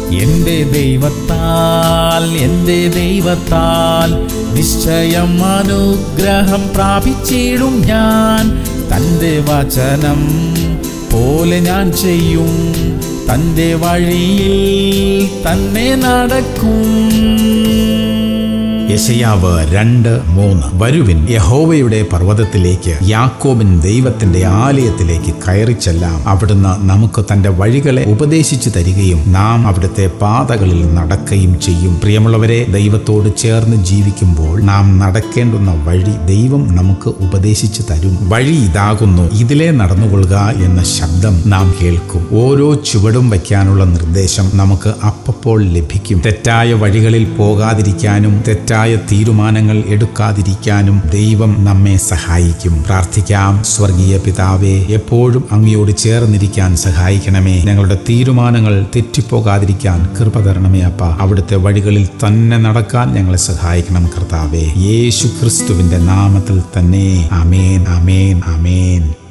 എന്റെ ദൈവത്താൽ എന്റെ ദൈവത്താൽ നിശ്ചയം അനുഗ്രഹം പ്രാപിച്ചിടും ഞാൻ തന്റെ വചനം പോലെ ഞാൻ ചെയ്യും തന്റെ വഴിയിൽ തന്നെ നടക്കും യശയാവ് രണ്ട് മൂന്ന് വരുവിൻ യഹോവയുടെ പർവ്വതത്തിലേക്ക് യാക്കോബിൻ ദൈവത്തിന്റെ ആലയത്തിലേക്ക് കയറി ചെല്ലാം അവിടുന്ന് നമുക്ക് തന്റെ വഴികളെ ഉപദേശിച്ചു തരികയും നാം അവിടുത്തെ പാതകളിൽ നടക്കുകയും ചെയ്യും പ്രിയമുള്ളവരെ ദൈവത്തോട് ചേർന്ന് ജീവിക്കുമ്പോൾ നാം നടക്കേണ്ടുന്ന വഴി ദൈവം നമുക്ക് ഉപദേശിച്ചു തരും വഴി ഇതാകുന്നു ഇതിലെ നടന്നുകൊള്ളുക എന്ന ശബ്ദം നാം കേൾക്കും ഓരോ ചുവടും വയ്ക്കാനുള്ള നിർദ്ദേശം നമുക്ക് അപ്പപ്പോൾ ലഭിക്കും തെറ്റായ വഴികളിൽ പോകാതിരിക്കാനും തെറ്റായ തീരുമാനങ്ങൾ എടുക്കാതിരിക്കാനും ദൈവം നമ്മെ സഹായിക്കും പ്രാർത്ഥിക്കാം സ്വർഗീയ പിതാവേ എപ്പോഴും അങ്ങയോട് ചേർന്നിരിക്കാൻ സഹായിക്കണമേ ഞങ്ങളുടെ തീരുമാനങ്ങൾ തെറ്റിപ്പോകാതിരിക്കാൻ കൃപ തരണമേ അപ്പ അവിടുത്തെ വഴികളിൽ തന്നെ നടക്കാൻ ഞങ്ങളെ സഹായിക്കണം കർത്താവേ യേശു ക്രിസ്തുവിന്റെ നാമത്തിൽ തന്നെ അമേൻ അമേൻ അമേൻ